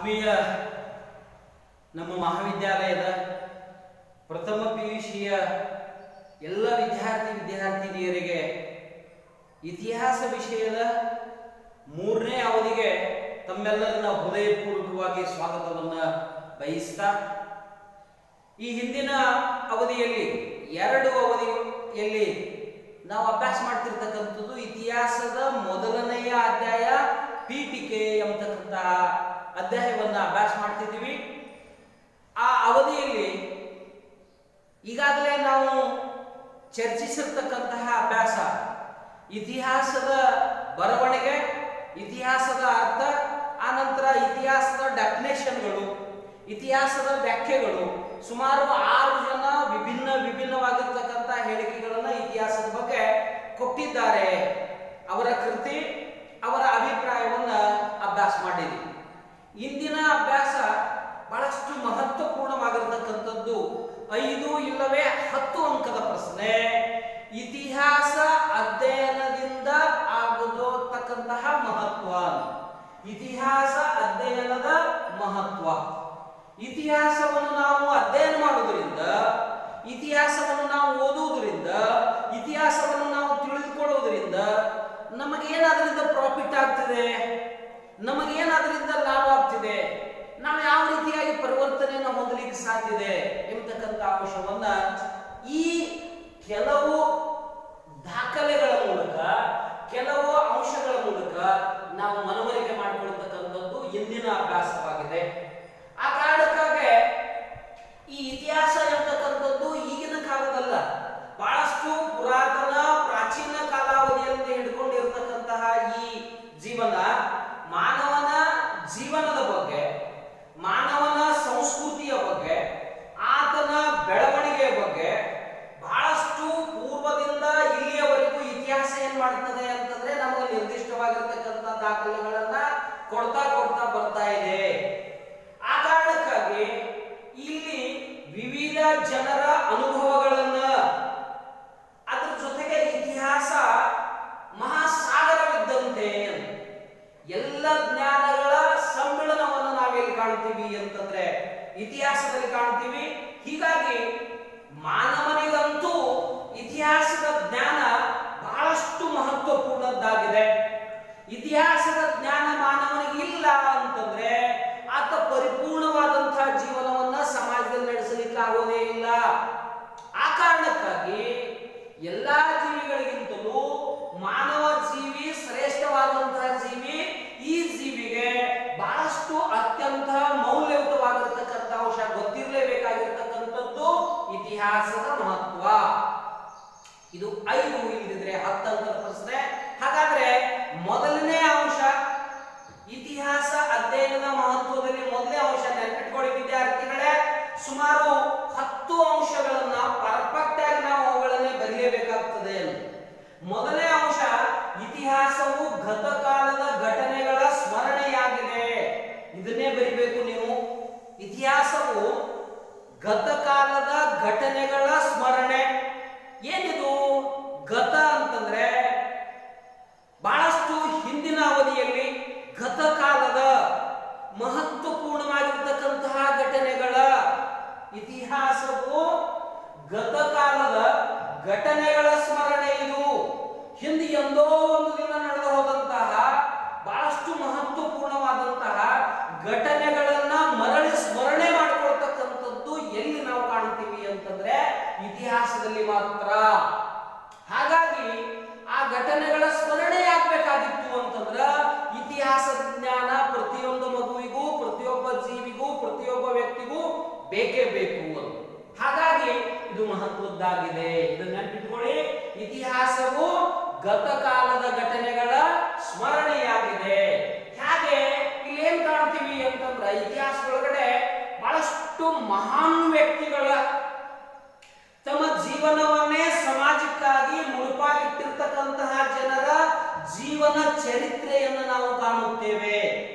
ಆತ್ಮೀಯ ನಮ್ಮ ಮಹಾವಿದ್ಯಾಲಯದ ಪ್ರಥಮ ಪಿ ಯು ಸಿಯ ಎಲ್ಲ ವಿದ್ಯಾರ್ಥಿ ವಿದ್ಯಾರ್ಥಿನಿಯರಿಗೆ ಇತಿಹಾಸ ವಿಷಯದ ಮೂರನೇ ಅವಧಿಗೆ ತಮ್ಮೆಲ್ಲರನ್ನ ಹೃದಯಪೂರ್ವಕವಾಗಿ ಸ್ವಾಗತವನ್ನ ಬಯಸ್ತಾ ಈ ಹಿಂದಿನ ಅವಧಿಯಲ್ಲಿ ಎರಡು ಅವಧಿಯಲ್ಲಿ ನಾವು ಅಭ್ಯಾಸ ಮಾಡ್ತಿರ್ತಕ್ಕಂಥದ್ದು ಇತಿಹಾಸದ ಮೊದಲನೆಯ ಅಧ್ಯಾಯ ಪೀಠಿಕೆ ಎಂಬತಕ್ಕಂತಹ ಅಧ್ಯಾಯವನ್ನ ಅಭ್ಯಾಸ ಮಾಡ್ತಿದ್ದೀವಿ ಆ ಅವಧಿಯಲ್ಲಿ ಈಗಾಗಲೇ ನಾವು ಚರ್ಚಿಸಿರ್ತಕ್ಕಂತಹ ಅಭ್ಯಾಸ ಇತಿಹಾಸದ ಬರವಣಿಗೆ ಇತಿಹಾಸದ ಅರ್ಥ ಆನಂತರ ಇತಿಹಾಸದ ಡೆಫಿನೇಷನ್ಗಳು ಇತಿಹಾಸದ ವ್ಯಾಖ್ಯೆಗಳು ಸುಮಾರು ಆರು ಜನ ವಿಭಿನ್ನ ವಿಭಿನ್ನವಾಗಿರ್ತಕ್ಕಂಥ ಹೇಳಿಕೆಗಳನ್ನ ಇತಿಹಾಸದ ಬಗ್ಗೆ ಕೊಟ್ಟಿದ್ದಾರೆ ಅವರ ಕೃತಿ ಅವರ ಅಭಿಪ್ರಾಯವನ್ನ ಅಭ್ಯಾಸ ಮಾಡಿದ್ವಿ ಇಂದಿನ ಅಭ್ಯಾಸ ಬಹಳಷ್ಟು ಮಹತ್ವಪೂರ್ಣವಾಗಿರತಕ್ಕಂಥದ್ದು ಐದು ಇಲ್ಲವೇ ಹತ್ತು ಅಂಕದ ಪ್ರಶ್ನೆ ಇತಿಹಾಸ ಅಧ್ಯಯನದಿಂದ ಆಗತಕ್ಕಂತಹ ಮಹತ್ವ ಇತಿಹಾಸ ಅಧ್ಯಯನದ ಮಹತ್ವ ಇತಿಹಾಸವನ್ನು ನಾವು ಅಧ್ಯಯನ ಮಾಡುವುದರಿಂದ ಇತಿಹಾಸವನ್ನು ನಾವು ಓದುವುದರಿಂದ ಇತಿಹಾಸವನ್ನು ನಾವು ತಿಳಿದುಕೊಳ್ಳುವುದರಿಂದ ನಮಗೇನಾದ್ರಿಂದ ಪ್ರಾಫಿಟ್ ಆಗ್ತಿದೆ ನಮಗೇನಾದ್ರಿಂದ ಲಾಭ ಆಗ್ತಿದೆ ನಾವು ಯಾವ ರೀತಿಯಾಗಿ ಪರಿವರ್ತನೆಯನ್ನು ಹೊಂದಲಿಕ್ಕೆ ಸಾಧ್ಯ ಇದೆ ಎಂಬತಕ್ಕಂಥ ಅಂಶವನ್ನ ಈ ಕೆಲವು ದಾಖಲೆಗಳ ಮೂಲಕ ಕೆಲವು ಅಂಶಗಳ ಮೂಲಕ ನಾವು ಮನವರಿಕೆ ಮಾಡಿಕೊಳ್ಳತಕ್ಕಂಥದ್ದು ಇಂದಿನ ಅಭ್ಯಾಸವಾಗಿದೆ ಆ ಕಾರಣಕ್ಕಾಗಿ ಈ ಇತಿಹಾಸ ಎಂಬತಕ್ಕಂಥದ್ದು ಈಗಿನ ಕಾಲದಲ್ಲ ಬಹಳಷ್ಟು ಪುರಾತನ ಪ್ರಾಚೀನ ಕಾಲಾವಧಿಯಿಂದ ಹಿಡ್ಕೊಂಡಿರ್ತಕ್ಕಂತಹ ಈ ಜೀವನ ಮಾನವನ ಜೀವನದ ಬಗ್ಗೆ ಮಾನವನ ಸಂಸ್ಕೃತಿಯ ಬಗ್ಗೆ ಆತನ ಬೆಳವಣಿಗೆಯ ಬಗ್ಗೆ ಬಹಳಷ್ಟು ಪೂರ್ವದಿಂದ ಇಲ್ಲಿಯವರೆಗೂ ಇತಿಹಾಸ ಏನ್ ಮಾಡ್ತದೆ ಅಂತಂದ್ರೆ ನಮಗೆ ನಿರ್ದಿಷ್ಟವಾಗಿರ್ತಕ್ಕಂಥ ದಾಖಲೆಗಳನ್ನ ಕೊಡ್ತಾ ಕೊಡ್ತಾ ಬರ್ತಾ ಇದೆ ಆ ಕಾರಣಕ್ಕಾಗಿ ಇಲ್ಲಿ ವಿವಿಧ ಜನರ ಅನುಭವಗಳನ್ನ ಅದ್ರ ಜೊತೆಗೆ ಇತಿಹಾಸ ಮಹಾಸಾಗರವಿದ್ದಂತೆ ಎಲ್ಲ ಜ್ಞಾನಗಳ ಸಮ್ಮಿಳನವನ್ನು ನಾವೆಲ್ಲಿ ಕಾಣ್ತೀವಿ ಅಂತಂದ್ರೆ ಇತಿಹಾಸದಲ್ಲಿ ಕಾಣ್ತೀವಿ ಹೀಗಾಗಿ ಮಾನವನಿಗಂತೂ ಇತಿಹಾಸದ ಜ್ಞಾನ ಬಹಳಷ್ಟು ಮಹತ್ವಪೂರ್ಣದ್ದಾಗಿದೆ ಇತಿಹಾಸದ ಜ್ಞಾನ ಮಾನವನಿಗೆ ಇಲ್ಲ ಅಂತಂದ್ರೆ ಆತ ಪರಿಪೂರ್ಣವಾದಂತಹ ಜೀವನವನ್ನ ಸಮಾಜದಲ್ಲಿ ನಡೆಸಲಿಕ್ಕೆ ಆಗೋದೇ ಇಲ್ಲ ಆ ಕಾರಣಕ್ಕಾಗಿ ಎಲ್ಲಾ ಜೀವಿಗಳಿಗಿಂತಲೂ ಮಾನವ ಜೀವಿ ಶ್ರೇಷ್ಠವಾದಂತಹ ಜೀವಿ ಈ ಜೀವಿಗೆ ಬಹಳಷ್ಟು ಅತ್ಯಂತ ಮೌಲ್ಯಯುತವಾಗಿರ್ತಕ್ಕಂಥ ಅಂಶ ಗೊತ್ತಿರಲೇಬೇಕಾಗಿರ್ತಕ್ಕಂಥದ್ದು ಇತಿಹಾಸದ ಮಹತ್ವ ಇದು ಐದು ಇಲ್ಲದಿದ್ರೆ ಹತ್ತು ಅಂಕದ ಪ್ರಶ್ನೆ ಹಾಗಾದ್ರೆ ಮೊದಲನೇ ಅಂಶ ಇತಿಹಾಸ ಅಧ್ಯಯನದ ಮಹತ್ವದಲ್ಲಿ ಮೊದಲನೇ ಅಂಶ ನೆನಪಿಟ್ಕೊಳ್ಳಿ ವಿದ್ಯಾರ್ಥಿಗಳೇ ಸುಮಾರು ಹತ್ತು ಅಂಶಗಳನ್ನ ಪರ್ಫೆಕ್ಟ್ ಆಗಿ ನಾವು ಅವುಗಳನ್ನೇ ಬರೆಯಬೇಕಾಗ್ತದೆ ಮೊದಲನೇ ಅಂಶ ಇತಿಹಾಸವು ಗತಕಾಲದ ಘಟನೆಗಳ ಸ್ಮರಣೆಯಾಗಿದೆ ಇದನ್ನೇ ಬರಿಬೇಕು ನೀವು ಇತಿಹಾಸವು ಗತಕಾಲದ ಘಟನೆಗಳ ಸ್ಮರಣೆ ಏನಿದು ಗತ ಅಂತಂದ್ರೆ ಬಹಳಷ್ಟು ಹಿಂದಿನ ಅವಧಿಯಲ್ಲಿ ಗತಕಾಲದ ಮಹತ್ವಪೂರ್ಣವಾಗಿರ್ತಕ್ಕಂತಹ ಘಟನೆಗಳ ಇತಿಹಾಸವು ಗತಕಾಲದ ಘಟನೆಗಳ ಸ್ಮರಣೆ ಇದು ಹಿಂದೆ ಎಂದೋ ಒಂದು ದಿನ ನಡೆದು ಹೋದಂತಹ ಬಹಳಷ್ಟು ಮಹತ್ವಪೂರ್ಣವಾದಂತಹ ಘಟನೆಗಳನ್ನ ಮರಳಿ ಸ್ಮರಣೆ ಮಾಡಿಕೊಳ್ತಕ್ಕಂಥದ್ದು ಎಲ್ಲಿ ನಾವು ಕಾಣ್ತೀವಿ ಅಂತಂದ್ರೆ ಇತಿಹಾಸದಲ್ಲಿ ಮಾತ್ರ ಹಾಗಾಗಿ ಆ ಘಟನೆಗಳ ಸ್ಮರಣೆ ಆಗ್ಬೇಕಾಗಿತ್ತು ಅಂತಂದ್ರ ಇತಿಹಾಸದ ಜ್ಞಾನ ಪ್ರತಿಯೊಂದು ಮಗುವಿಗೂ ಪ್ರತಿಯೊಬ್ಬ ಜೀವಿಗೂ ಪ್ರತಿಯೊಬ್ಬ ವ್ಯಕ್ತಿಗೂ ಬೇಕೇ ಬೇಕು ಅಂತ ಹಾಗಾಗಿ ಇದು ಮಹತ್ವದ್ದಾಗಿದೆ ಇದನ್ನ ನೆನಪಿಟ್ಕೊಳ್ಳಿ ಇತಿಹಾಸವು ಗತಕಾಲದ ಘಟನೆಗಳ ಸ್ಮರಣೆಯಾಗಿದೆ ಹಾಗೆ ಇಲ್ಲಿ ಏನ್ ಕಾಣ್ತೀವಿ ಅಂತಂದ್ರ ಇತಿಹಾಸ ಒಳಗಡೆ ಬಹಳಷ್ಟು ಮಹಾನ್ ವ್ಯಕ್ತಿಗಳ ತಮ್ಮ ಜೀವನವನ್ನೇ ಸಮಾಜಕ್ಕಾಗಿ ಮುಡುಪಾಗಿಟ್ಟಿರ್ತಕ್ಕಂತಹ ಜನರ ಜೀವನ ಚರಿತ್ರೆಯನ್ನು ನಾವು ಕಾಣುತ್ತೇವೆ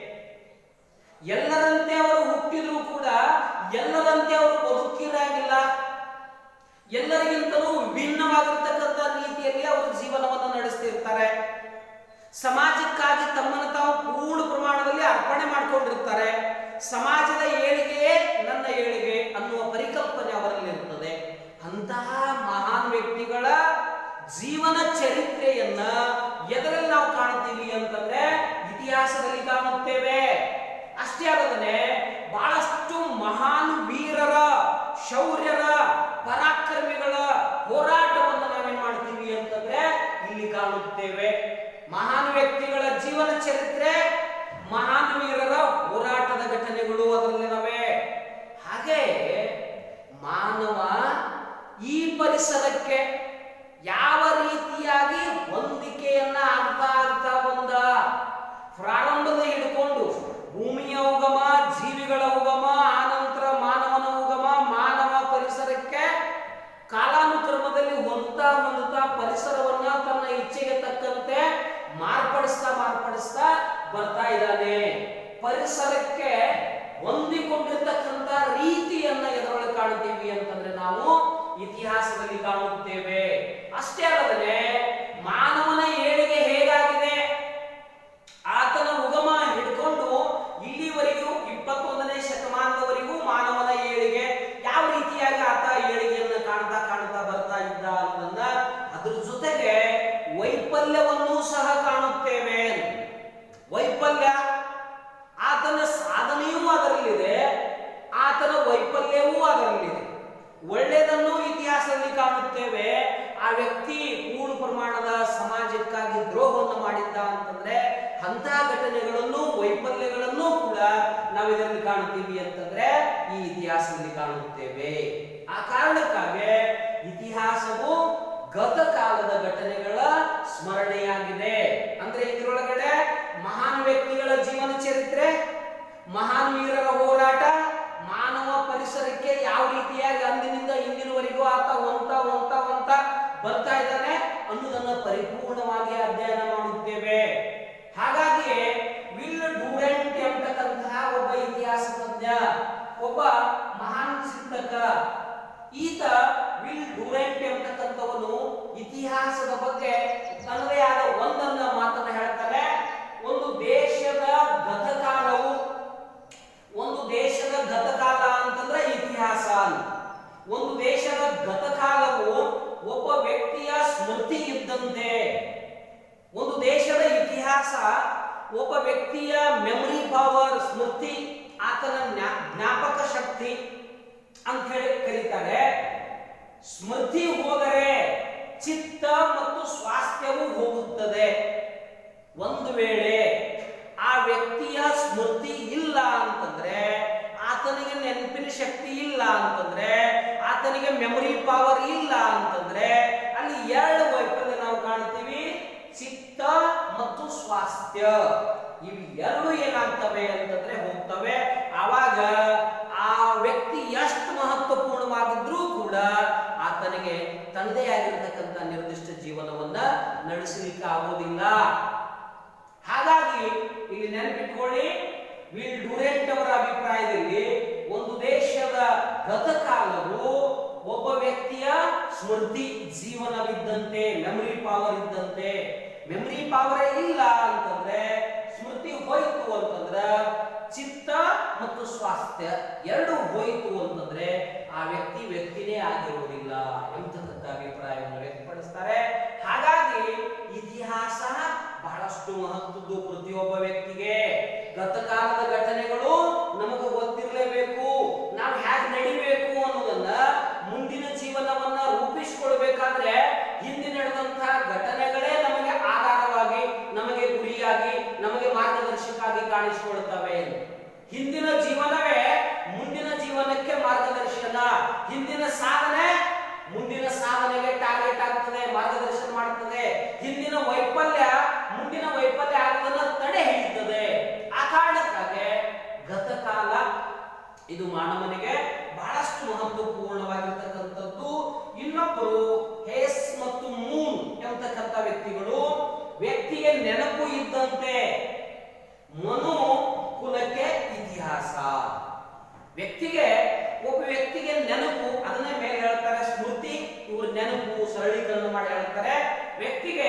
ಎಲ್ಲರಂತೆ ಅವರು ಹುಟ್ಟಿದ್ರು ಕೂಡ ಎಲ್ಲರಂತೆ ಅವರು ಬದುಕಿರಾಗಿಲ್ಲ ಎಲ್ಲರಿಗಿಂತಲೂ ವಿಭಿನ್ನವಾಗಿರ್ತಕ್ಕಂಥ ರೀತಿಯಲ್ಲಿ ಅವರು ಜೀವನವನ್ನು ನಡೆಸ್ತಿರ್ತಾರೆ ಸಮಾಜಕ್ಕಾಗಿ ತಮ್ಮನ್ನು ತಾವು ಪೂರ್ಣ ಪ್ರಮಾಣದಲ್ಲಿ ಅರ್ಪಣೆ ಮಾಡ್ಕೊಂಡಿರ್ತಾರೆ ಸಮಾಜದ ಏಳಿಗೆಯೇ ನನ್ನ ಏಳಿಗೆ ಅನ್ನುವ ಪರಿಕಲ್ಪನೆ ಅವರಲ್ಲಿರುತ್ತದೆ ಅಂತಹ ಮಹಾನ್ ವ್ಯಕ್ತಿಗಳ ಜೀವನ ಚರಿತ್ರೆಯನ್ನ ಎದರಲ್ಲಿ ನಾವು ಕಾಣ್ತೀವಿ ಅಂತಂದ್ರೆ ಇತಿಹಾಸದಲ್ಲಿ ಕಾಣುತ್ತೇವೆ ಅಷ್ಟೇ ಅಲ್ಲದೆ ಬಹಳಷ್ಟು ಮಹಾನ್ ವೀರರ ಶೌರ್ಯರ ಪರಾಕ್ರಮಿಗಳ ಹೋರಾಟವನ್ನು ನಾವೇನ್ ಮಾಡ್ತೀವಿ ಅಂತಂದ್ರೆ ಇಲ್ಲಿ ಕಾಣುತ್ತೇವೆ ಮಹಾನ್ ವ್ಯಕ್ತಿಗಳ ಜೀವನ ಚರಿತ್ರೆ ಮಹಾನ್ ವೀರರ ಹೋರಾಟದ ಘಟನೆಗಳು ಅದರಲ್ಲಿನವೆ ಹಾಗೆ ಮಾನವ ಈ ಪರಿಸರಕ್ಕೆ ಯಾವ ರೀತಿಯಾಗಿ ಹೊಂದಿಕೆಯನ್ನ ಆಗ್ತಾ ಆಗ್ತಾ ಬಂದ ಪ್ರಾರಂಭದ ಹಿಡ್ಕೊಂಡು ಭೂಮಿಯ ಉಗಮ ಜೀವಿಗಳ ಉಗಮ ಆನಂತರ ಮಾನವನ ಉಗಮ ಮಾನವ ಪರಿಸರಕ್ಕೆ ಕಾಲಾನುಕ್ರಮದಲ್ಲಿ ಹೊಂದುತ್ತಾ ಹೊಂದುತ್ತಾ ಪರಿಸರವನ್ನ ತನ್ನ ಇಚ್ಛೆಗೆ ತಕ್ಕಂತೆ ಮಾರ್ಪಡಿಸ್ತಾ ಮಾರ್ಪಡಿಸ್ತಾ ಬರ್ತಾ ಇದ್ದಾನೆ ಪರಿಸರಕ್ಕೆ ಹೊಂದಿಕೊಂಡಿರ್ತಕ್ಕಂಥ ರೀತಿಯನ್ನ ಎದರೊಳಗೆ ಕಾಣ್ತೀವಿ ಅಂತಂದ್ರೆ ನಾವು ಇತಿಹಾಸದಲ್ಲಿ ಕಾಣುತ್ತೇವೆ ಅಷ್ಟೇ ಅಲ್ಲದೆ ಮಾನವನ ಏಳಿಗೆ ಹೇಗಾಗಿದೆ ಆತನ ಉಗಮ ಹಿಡ್ಕೊಂಡು ಇಲ್ಲಿವರೆಗೂ ಇಪ್ಪತ್ತೊಂದನೇ ಶತಮಾನದವರೆಗೂ ಮಾನವನ ಏಳಿಗೆ ಯಾವ ರೀತಿಯಾಗಿ ಆತ ಏಳಿಗೆಯನ್ನ ಕಾಣ್ತಾ ಕಾಣ್ತಾ ಬರ್ತಾ ಇದ್ದ ಅನ್ನೋದನ್ನ ಅದ್ರ ಜೊತೆಗೆ ವೈಫಲ್ಯವನ್ನೂ ಸಹ ಕಾಣುತ್ತೇವೆ ವೈಫಲ್ಯ ಆತನ ಸಾಧನೆಯೂ ಅದರಲ್ಲಿದೆ ಆತನ ವೈಫಲ್ಯವೂ ಅದರಲ್ಲಿದೆ ಒಳ್ಳೆಯದನ್ನು ಇತಿಹಾಸದಲ್ಲಿ ಕಾಣುತ್ತೇವೆ ಆ ವ್ಯಕ್ತಿ ಪೂರ್ಣ ಪ್ರಮಾಣದ ಸಮಾಜಕ್ಕಾಗಿ ದ್ರೋಹವನ್ನು ಮಾಡಿದ್ದ ಅಂತಂದ್ರೆ ಅಂತಹ ಘಟನೆಗಳನ್ನು ವೈಫಲ್ಯಗಳನ್ನು ಕೂಡ ನಾವು ಇದರಲ್ಲಿ ಕಾಣ್ತೀವಿ ಅಂತಂದ್ರೆ ಈ ಇತಿಹಾಸದಲ್ಲಿ ಕಾಣುತ್ತೇವೆ ಆ ಕಾರಣಕ್ಕಾಗಿ ಇತಿಹಾಸವು ಗತಕಾಲದ ಘಟನೆಗಳ ಸ್ಮರಣೆಯಾಗಿದೆ ಅಂದ್ರೆ ಇದರೊಳಗಡೆ ಮಹಾನ್ ವ್ಯಕ್ತಿಗಳ ಜೀವನ ಚರಿತ್ರೆ ಮಹಾನ್ ವೀರರ ಹೋರಾಟ ಮಾನವ ಪರಿಸರಕ್ಕೆ ಯಾವ ರೀತಿಯಾಗಿ ಅಂದಿನಿಂದ ಇಂದಿನವರೆಗೂ ಆತ ಹೊಂತ ಹೊಂತ ಹೊಂತ ಬರ್ತಾ ಇದ್ದಾನೆ ಅನ್ನೋದನ್ನ ಪರಿಪೂರ್ಣವಾಗಿ ಅಧ್ಯಯನ ಮಾಡುತ್ತೇವೆ ಹಾಗಾಗಿ ವಿಲ್ ಡೂರೆಂಟ್ ಎಂಬತಕ್ಕಂತಹ ಒಬ್ಬ ಇತಿಹಾಸ ತಜ್ಞ ಒಬ್ಬ ಮಹಾನ್ ಚಿಂತಕ ಈತ ವಿಲ್ ಡೂರೆಂಟ್ ಎಂಬತಕ್ಕಂಥವನು ಇತಿಹಾಸದ ಬಗ್ಗೆ ತನ್ನದೇ ಆದ ಒಂದನ್ನ ಮಾತನ್ನ ಹೇಳ್ತಾನೆ ಒಂದು ದೇಶದ ಗತಕಾಲವು ಒಂದು ದೇಶದ ಗತಕಾಲ ಅಂತಂದ್ರೆ ಇತಿಹಾಸ ಅಂತ. ಒಂದು ದೇಶದ ಗತಕಾಲವು ಒಬ್ಬ ವ್ಯಕ್ತಿಯ ಸ್ಮೃತಿ ಇದ್ದಂತೆ ಒಂದು ದೇಶದ ಇತಿಹಾಸ ಒಬ್ಬ ವ್ಯಕ್ತಿಯ ಮೆಮರಿ ಪವರ್ ಸ್ಮೃತಿ ಆತನ ಜ್ಞಾ- ಜ್ಞಾಪಕ ಶಕ್ತಿ ಅಂತ ಹೇಳಿ ಕರೀತಾರೆ ಸ್ಮೃತಿ ಹೋದರೆ ಚಿತ್ತ ಮತ್ತು ಸ್ವಾಸ್ಥ್ಯವು ಹೋಗುತ್ತದೆ ಒಂದು ವೇಳೆ ಆ ವ್ಯಕ್ತಿಯ ಸ್ಮೃತಿ ಇಲ್ಲ ಅಂತಂದ್ರೆ ಆತನಿಗೆ ನೆನಪಿನ ಶಕ್ತಿ ಇಲ್ಲ ಅಂತಂದ್ರೆ ಆತನಿಗೆ ಮೆಮೊರಿ ಪವರ್ ಇಲ್ಲ ಅಂತಂದ್ರೆ ಅಲ್ಲಿ ಎರಡು ವೈಫಲ್ಯ ನಾವು ಕಾಣ್ತೀವಿ ಚಿತ್ತ ಮತ್ತು ಸ್ವಾಸ್ಥ್ಯ ಇವು ಎರಡು ಏನಾಗ್ತವೆ ಅಂತಂದ್ರೆ ಹೋಗ್ತವೆ ಆವಾಗ ಆ ವ್ಯಕ್ತಿ ಎಷ್ಟು ಮಹತ್ವಪೂರ್ಣವಾಗಿದ್ರೂ ಕೂಡ ಆತನಿಗೆ ತನ್ನದೇ ಆಗಿರತಕ್ಕಂಥ ನಿರ್ದಿಷ್ಟ ಜೀವನವನ್ನ ನಡೆಸಲಿಕ್ಕೆ ಆಗೋದಿಲ್ಲ ಹಾಗಾಗಿ ಇಲ್ಲಿ ನೆನಪಿಟ್ಕೊಳ್ಳಿ ವಿಲ್ ಡುರೆಂಟ್ ಅವರ ಅಭಿಪ್ರಾಯದಲ್ಲಿ ಒಂದು ದೇಶದ ಗತಕಾಲವು ಒಬ್ಬ ವ್ಯಕ್ತಿಯ ಸ್ಮೃತಿ ಜೀವನವಿದ್ದಂತೆ ಮೆಮರಿ ಪವರ್ ಇದ್ದಂತೆ ಮೆಮರಿ ಪವರ್ ಇಲ್ಲ ಅಂತಂದ್ರೆ ಸ್ಮೃತಿ ಹೋಯ್ತು ಅಂತಂದ್ರ ಚಿತ್ತ ಮತ್ತು ಸ್ವಾಸ್ಥ್ಯ ಎರಡು ಹೋಯ್ತು ಅಂತಂದ್ರೆ ಆ ವ್ಯಕ್ತಿ ವ್ಯಕ್ತಿನೇ ಆಗಿರುವುದಿಲ್ಲ ಎಂತಕ್ಕಂಥ ಅಭಿಪ್ರಾಯವನ್ನು ವ್ಯಕ್ತಪಡಿಸ್ತಾರೆ ಹಾಗಾಗಿ ಇತಿಹಾಸ ಬಹಳಷ್ಟು ಮಹತ್ವದ್ದು ಪ್ರತಿಯೊಬ್ಬ ವ್ಯಕ್ತಿಗೆ ಗತಕಾಲದ ಘಟನೆಗಳು ನಮಗೆ ಗೊತ್ತಿರಲೇಬೇಕು ನಾವು ಹೇಗೆ ನಡಿಬೇಕು ಅನ್ನೋದನ್ನ ಮುಂದಿನ ಜೀವನವನ್ನ ರೂಪಿಸಿಕೊಳ್ಬೇಕಾದ್ರೆ ಹಿಂದೆ ನಡೆದಂತಹ ಘಟನೆಗಳೇ ನಮಗೆ ಆಧಾರವಾಗಿ ನಮಗೆ ಗುರಿಯಾಗಿ ನಮಗೆ ಮಾರ್ಗದರ್ಶಕಾಗಿ ಕಾಣಿಸಿಕೊಳ್ಳುತ್ತವೆ ಹಿಂದಿನ ಜೀವನವೇ ಮುಂದಿನ ಜೀವನಕ್ಕೆ ಮಾರ್ಗದರ್ಶನ ಹಿಂದಿನ ಸಾಧನೆ ಮುಂದಿನ ಸಾಧನೆಗೆ ಟಾರ್ಗೆಟ್ ಆಗ್ತದೆ ಮಾರ್ಗದರ್ಶನ ಮಾಡುತ್ತದೆ ಹಿಂದಿನ ವೈಫಲ್ಯ ಮುಂದಿನ ವೈಫಲ್ಯ ಆಗೋದನ್ನ ತಡೆ ಹಿಡಿಯುತ್ತದೆ ಆ ಕಾರಣಕ್ಕಾಗಿ ಗತಕಾಲ ಇದು ಮಾನವನಿಗೆ ಬಹಳಷ್ಟು ಮಹತ್ವಪೂರ್ಣವಾಗಿರ್ತಕ್ಕಂಥದ್ದು ಇನ್ನೊಬ್ಬರು ಹೇಸ್ ಮತ್ತು ಮೂನ್ ಎಂಬತಕ್ಕಂಥ ವ್ಯಕ್ತಿಗಳು ವ್ಯಕ್ತಿಗೆ ನೆನಪು ಇದ್ದಂತೆ ಮನು ಕುಲಕ್ಕೆ ಇತಿಹಾಸ ವ್ಯಕ್ತಿಗೆ ಒಬ್ಬ ವ್ಯಕ್ತಿಗೆ ನೆನಪು ಅದನ್ನೇ ಮೇಲೆ ಹೇಳ್ತಾರೆ ಸ್ಮೃತಿ ಇವರು ನೆನಪು ಸರಳೀಕರಣ ಮಾಡಿ ಹೇಳ್ತಾರೆ ವ್ಯಕ್ತಿಗೆ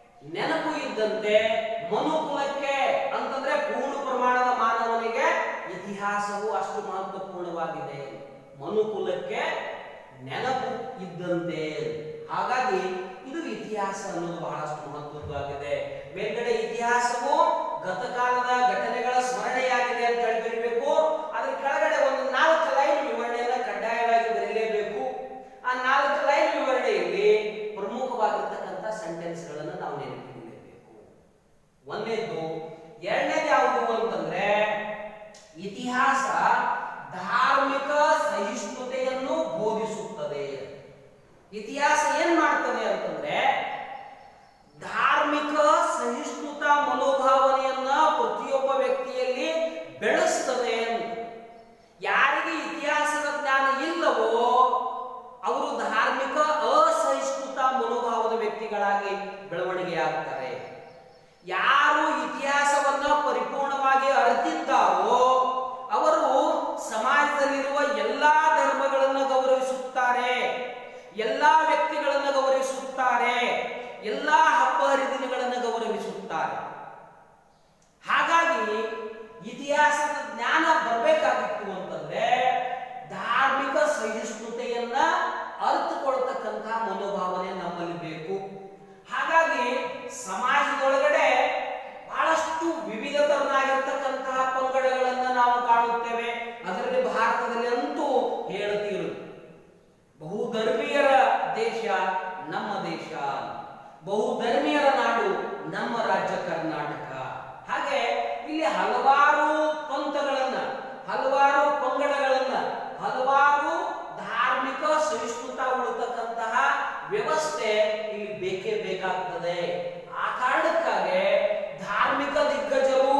ನೆನಪು ಇದ್ದಂತೆ ಮನುಕುಲಕ್ಕೆ ಅಂತಂದ್ರೆ ಪೂರ್ಣ ಪ್ರಮಾಣದ ಮಾನವನಿಗೆ ಇತಿಹಾಸವು ಅಷ್ಟು ಮಹತ್ವಪೂರ್ಣವಾಗಿದೆ ಮನುಕುಲಕ್ಕೆ ನೆನಪು ಇದ್ದಂತೆ ಹಾಗಾಗಿ ಇದು ಇತಿಹಾಸ ಅನ್ನೋದು ಬಹಳಷ್ಟು ಮಹತ್ವದ್ದಾಗಿದೆ ಮೇಲ್ಗಡೆ ಇತಿಹಾಸವು ಗತಕಾಲದ ಘಟನೆಗಳ ಸ್ಮರಣೆಯಾಗಿದೆ ಅಂತ ಹೇಳಿ ಬರೀಬೇಕು ಅದ್ರ ಕೆಳಗಡೆ ಒಂದು ನಾಲ್ಕು ಲೈನ್ ವಿವರಣೆಯನ್ನ ಕಡ್ಡಾಯವಾಗಿ ಬರೀಲೇಬೇಕು ಆ ನಾಲ್ಕು ಲೈನ್ ವಿವರಣೆಯಲ್ಲಿ ಪ್ರಮುಖವಾಗಿರ್ತಕ್ಕಂಥ ಸೆಂಟೆನ್ಸ್ಗಳನ್ನು ನಾವು ನೆನಪಿಡಲೇಬೇಕು ಒಂದನೇದು ಎರಡನೇದು ಯಾವುದು ಅಂತಂದ್ರೆ ಇತಿಹಾಸ ಧಾರ್ಮಿಕ ಸಹಿಷ್ಣುತೆಯನ್ನು ಬೋಧಿಸುತ್ತದೆ ಇತಿಹಾಸ ಏನ್ ಮಾಡ್ತದೆ ಅಂತಂದ್ರೆ ಧಾರ್ಮಿಕ ಸಹಿಷ್ಣುತಾ ಮನೋಭಾವನೆಯನ್ನ ಪ್ರತಿಯೊಬ್ಬ ವ್ಯಕ್ತಿಯಲ್ಲಿ ಬೆಳೆಸ್ತದೆ ಅಂತ ಯಾರಿಗೆ ಇತಿಹಾಸದ ಜ್ಞಾನ ಇಲ್ಲವೋ ಅವರು ಧಾರ್ಮಿಕ ಅಸಹಿಷ್ಣುತ ಮನೋಭಾವದ ವ್ಯಕ್ತಿಗಳಾಗಿ ಬೆಳವಣಿಗೆಯಾಗ್ತಾರೆ ಯಾರು ಇತಿಹಾಸವನ್ನ ಪರಿಪೂರ್ಣವಾಗಿ ಅರಿತಿದ್ದಾರೋ ಅವರು ಸಮಾಜದಲ್ಲಿರುವ ಎಲ್ಲಾ ಧರ್ಮಗಳನ್ನು ಗೌರವಿಸುತ್ತಾರೆ ಎಲ್ಲಾ ವ್ಯಕ್ತಿಗಳನ್ನು ಗೌರವಿಸುತ್ತಾರೆ ಎಲ್ಲಾ ಹಬ್ಬ ಹರಿದಿನಗಳನ್ನು ಗೌರವಿಸುತ್ತಾರೆ ಹಾಗಾಗಿ ಇತಿಹಾಸದ ಜ್ಞಾನ ಬರಬೇಕಾಗಿತ್ತು ಅಂತಂದ್ರೆ ಧಾರ್ಮಿಕ ಸಹಿಷ್ಣುತೆಯನ್ನ ಅರ್ಥಕೊಳ್ತಕ್ಕಂತಹ ಮನೋಭಾವನೆ ನಮ್ಮಲ್ಲಿ ಬೇಕು ಹಾಗಾಗಿ ಸಮಾಜದೊಳಗಡೆ ಬಹಳಷ್ಟು ವಿವಿಧ ತರನಾಗಿರ್ತಕ್ಕಂತಹ ಪಂಗಡಗಳನ್ನ ನಾವು ಕಾಣುತ್ತೇವೆ ಅದರಲ್ಲಿ ಭಾರತದಲ್ಲಿ ಅಂತೂ ಹೇಳುತ್ತಿರುವುದು ಬಹುಧರ್ಮೀಯರ ದೇಶ ನಮ್ಮ ದೇಶ ಬಹುಧರ್ಮೀಯರ ನಾಡು ನಮ್ಮ ರಾಜ್ಯ ಕರ್ನಾಟಕ ಹಾಗೆ ಇಲ್ಲಿ ಹಲವಾರು ಪಂಥಗಳನ್ನ ಹಲವಾರು ಪಂಗಡಗಳನ್ನ ಹಲವಾರು ಧಾರ್ಮಿಕ ಸಹಿಷ್ಣುತಾ ಉಳಿತಕ್ಕಂತಹ ವ್ಯವಸ್ಥೆ ಇಲ್ಲಿ ಬೇಕೇ ಬೇಕಾಗ್ತದೆ ಆ ಕಾರಣಕ್ಕಾಗಿ ಧಾರ್ಮಿಕ ದಿಗ್ಗಜರು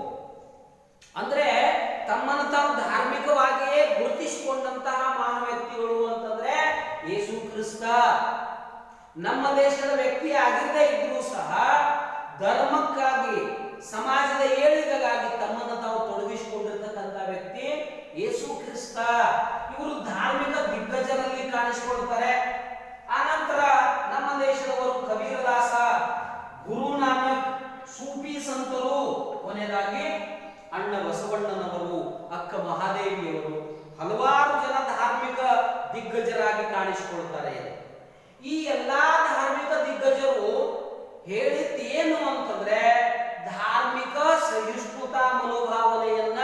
ಅಂದ್ರೆ ತಮ್ಮನ್ನು ತಾವು ಧಾರ್ಮಿಕವಾಗಿಯೇ ಗುರುತಿಸಿಕೊಂಡಂತಹ ಮಹಾನ್ ವ್ಯಕ್ತಿಗಳು ಅಂತಂದ್ರೆ ಯೇಸು ಕ್ರಿಸ್ತ ನಮ್ಮ ದೇಶದ ವ್ಯಕ್ತಿ ಆಗಿರದೇ ಇದ್ರೂ ಸಹ ಧರ್ಮಕ್ಕಾಗಿ ಸಮಾಜದ ಏಳಿಗೆಗಾಗಿ ತಮ್ಮನ್ನು ತಾವು ತೊಡಗಿಸಿಕೊಂಡಿರ್ತಕ್ಕಂಥ ವ್ಯಕ್ತಿ ಯೇಸು ಕ್ರಿಸ್ತ ಇವರು ಧಾರ್ಮಿಕ ದಿಗ್ಗಜರಲ್ಲಿ ಕಾಣಿಸಿಕೊಳ್ತಾರೆ ಆನಂತರ ನಮ್ಮ ದೇಶದವರು ಕಬೀರದಾಸ ಗುರು ನಾನಕ್ ಸೂಫಿ ಸಂತರು ಕೊನೆಯದಾಗಿ ಅಣ್ಣ ಬಸವಣ್ಣನವರು ಅಕ್ಕ ಮಹಾದೇವಿಯವರು ಹಲವಾರು ಜನ ಧಾರ್ಮಿಕ ದಿಗ್ಗಜರಾಗಿ ಕಾಣಿಸಿಕೊಳ್ತಾರೆ ಈ ಎಲ್ಲಾ ಧಾರ್ಮಿಕ ದಿಗ್ಗಜರು ಹೇಳಿದ್ದು ಏನು ಅಂತಂದ್ರೆ ಧಾರ್ಮಿಕ ಸಹಿಷ್ಣುತಾ ಮನೋಭಾವನೆಯನ್ನ